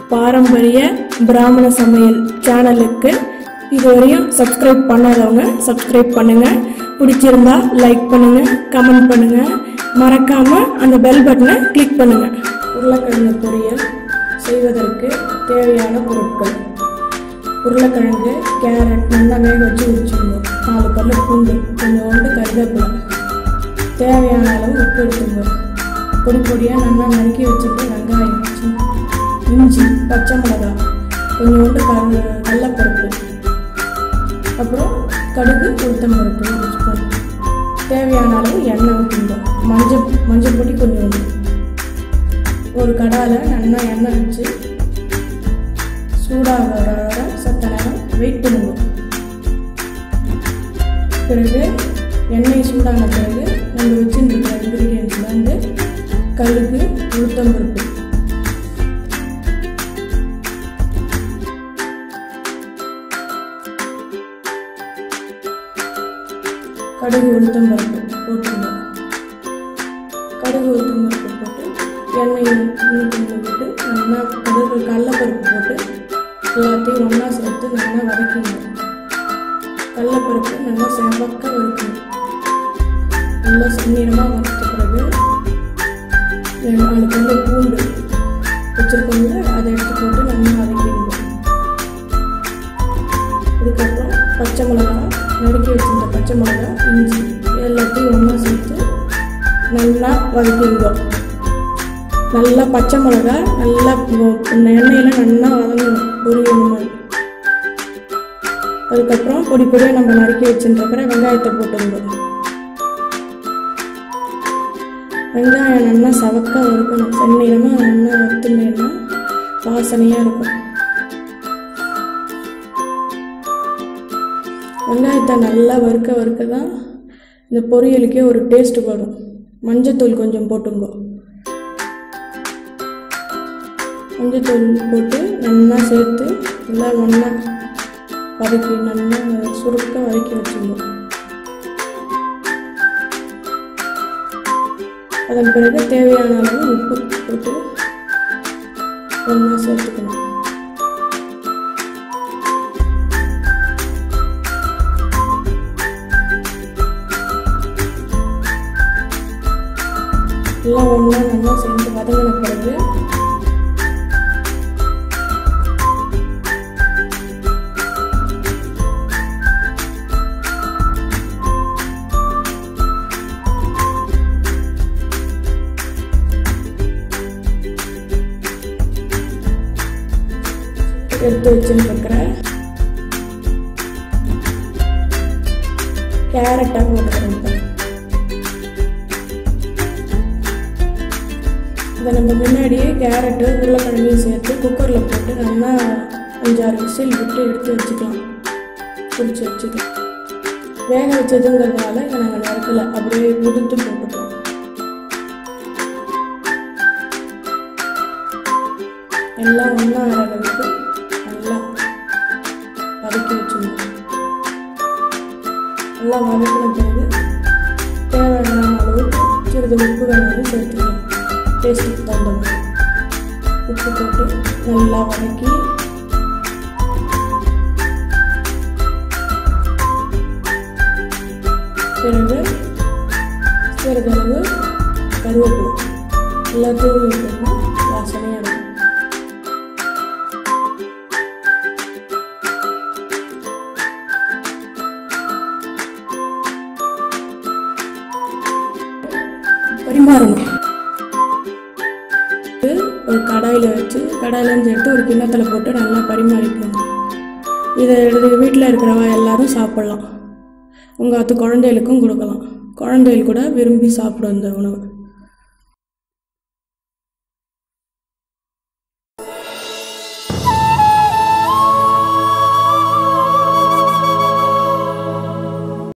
பாரம்பரிய பிராமண சமையல் சேனலுக்கு இதுவரையும் சப்ஸ்கிரைப் பண்ணாதவங்க சப்ஸ்கிரைப் பண்ணுங்க பிடிச்சிருந்தா லைக் பண்ணுங்க கமெண்ட் பண்ணுங்க மறக்காம அந்த பெல் பட்டனை கிளிக் பண்ணுங்க உருளைக்கிழங்கு பொரியல் செய்வதற்கு தேவையான பொருட்கள் உருளைக்கிழங்கு கேரட் நல்லா வேக வச்சு வச்சுக்கணும் நாலு பல்லு பூண்டு கொஞ்சோண்டு கருவேப்பிலை தேவையான அளவு உப்பு எடுத்துங்க பொடி பொடியாக நல்லா நறுக்கி வச்சுட்டு வெங்காயம் சி- இஞ்சி பச்சை மிளகாய் கொஞ்சோண்டு கரு கடலப்பருப்பு அப்புறம் கடுகு உளுத்தம்பருப்பு ஒரு ஸ்பூன் தேவையான அளவு எண்ணெய் ஊற்றிங்க மஞ்சள் மஞ்சள் பொடி கொஞ்சோண்டு ஒரு கடாயில் நல்லா எண்ணெய் வச்சு சூடாக வர வர சத்த நேரம் வெயிட் பண்ணுங்க பிறகு எண்ணெய் சூடான பிறகு நம்ம வச்சுருக்கிற இன்க்ரீடியன்ஸில் வந்து கடுகு உளுத்தம்பருப்பு கடுகு உளுத்தம்பருப்பு போட்டுருங்க கடுகு உளுத்தம்பருப்பு போட்டு எண்ணெய் ஊற்றி விட்டு நல்லா கடுகு கடலப்பருப்பு போட்டு எல்லாத்தையும் ஒன்றா சேர்த்து நல்லா வதக்கிங்க கடலப்பருப்பு நல்லா செவக்க வறுக்கணும் நல்லா செந்நீரமாக வறுத்த பிறகு நாலு பல்லு பூண்டு வச்சுருக்கோங்க அதை எடுத்து போட்டு நல்லா வதக்கிடுங்க இதுக்கப்புறம் பச்சை மிளகா நறுக்கி வச்சிருந்த பச்சை மிளகா இஞ்சி எல்லாத்தையும் ஒன்றா சேர்த்து நல்லா வதக்கிடுங்க நல்லா பச்சை மிளகா நல்லா பொ- எண்ணெயில் நல்லா வதங்கணும் பொரியணும் மாதிரி அதுக்கப்புறம் பொடி பொடியாக நம்ம நறுக்கி வச்சுருக்கிற வெங்காயத்தை போட்டுருங்க வெங்காயம் நல்லா சவக்க வறுக்கணும் செந்நிறமாக நல்லா வறுத்துனேன்னா வாசனையாக இருக்கும் வெங்காயத்தை நல்லா வறுக்க வறுக்க தான் இந்த பொரியலுக்கே ஒரு டேஸ்ட் வரும் மஞ்சத்தூள் கொஞ்சம் போட்டுங்க மஞ்சத்தூள் போட்டு நல்லா சேர்த்து எல்லாம் ஒன்றா வதக்கி நல்லா சுருக்க வதக்கி வச்சுங்க அதன் பிறகு தேவையான அளவு உப்பு போட்டு ஒன்றா சேர்த்துக்கணும் எல்லாம் ஒன்றா நல்லா சேர்ந்து வதங்கின பிறகு எடுத்து வச்சுருக்கிற கேரட்டை போட்டுக்கிறோம் இதை நம்ம முன்னாடியே கேரட்டு உருளைக்கிழங்கையும் சேர்த்து குக்கரில் போட்டு நல்லா அஞ்சாறு விசில் விட்டு எடுத்து வச்சுக்கலாம் பிடிச்சி வச்சுக்கலாம் வேக வச்சதுங்கிறதுனால இதை நாங்கள் நறுக்கலை அப்படியே உதுத்து போட்டுக்கிறோம் எல்லாம் ஒன்றா வர அளவுக்கு நல்லா வதக்கி வச்சுக்கணும் நல்லா வதக்கின பிறகு தேவையான அளவுக்கு சிறிது உப்பு வேணாலும் சேர்த்துக்கலாம் டேஸ்ட்டுக்கு தகுந்த மாதிரி உப்பு போட்டு நல்லா வதக்கி பிறகு சிறிதளவு கருவேப்பிலை எல்லாத்தையும் விட்டோம்னா வாசனையாக இருக்கும் பரிமாறணும் இது ஒரு கடாயில் வச்சு கடாயிலேருந்து எடுத்து ஒரு கிண்ணத்தில் போட்டு நல்லா பரிமாறிக்கணும் இதை எடுத்து வீட்டில் இருக்கிறவங்க எல்லாரும் சாப்பிட்லாம் உங்கள் அத்து குழந்தைகளுக்கும் கொடுக்கலாம் குழந்தைகள் கூட விரும்பி சாப்பிடும் இந்த உணவு